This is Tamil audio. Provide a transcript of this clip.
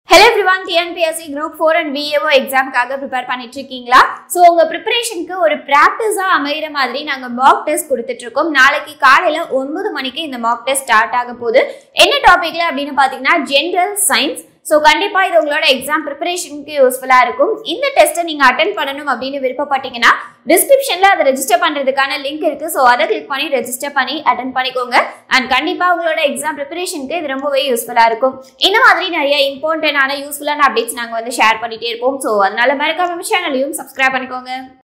hello everyone TNPSC group four and VAO எக்ஸாமுக்காக ப்ரிப்பேர் பண்ணிட்டு இருக்கீங்களா ஸோ உங்க ப்ரிப்பரேஷனுக்கு ஒரு ப்ராக்டிஸாக அமைகிற மாதிரி நாங்கள் மாக் டெஸ்ட் கொடுத்துட்டு இருக்கோம் நாளைக்கு காலையில் ஒன்பது மணிக்கு இந்த மாக் டெஸ்ட் ஸ்டார்ட் ஆக போகுது என்ன டாபிக்ல அப்படின்னு பார்த்தீங்கன்னா ஜென்ரல் சயின்ஸ் ஸோ கண்டிப்பாக இது உங்களோட எக்ஸாம் ப்ரிப்பரேஷனுக்கு யூஸ்ஃபுல்லாக இருக்கும் இந்த டெஸ்ட்டை நீங்கள் அட்டன் பண்ணணும் அப்படின்னு விருப்பப்பட்டீங்கன்னா டிஸ்கிரிப்ஷனில் அதை ரெஜிஸ்டர் பண்ணுறதுக்கான லிங்க் இருக்குது ஸோ அதை கிளிக் பண்ணி ரெஜிஸ்டர் பண்ணி அட்டன் பண்ணிக்கோங்க அண்ட் கண்டிப்பாக உங்களோட எக்ஸாம் ப்ரிப்பரேஷனுக்கு இது ரொம்பவே யூஸ்ஃபுல்லாக இருக்கும் இந்த மாதிரி நிறைய இம்பார்ட்டண்டான யூஸ்ஃபுல்லான அப்டேட்ஸ் நாங்கள் வந்து ஷேர் பண்ணிட்டே இருப்போம் ஸோ அதனால மறக்காம சேனலையும் சப்ஸ்கிரைப் பண்ணிக்கோங்க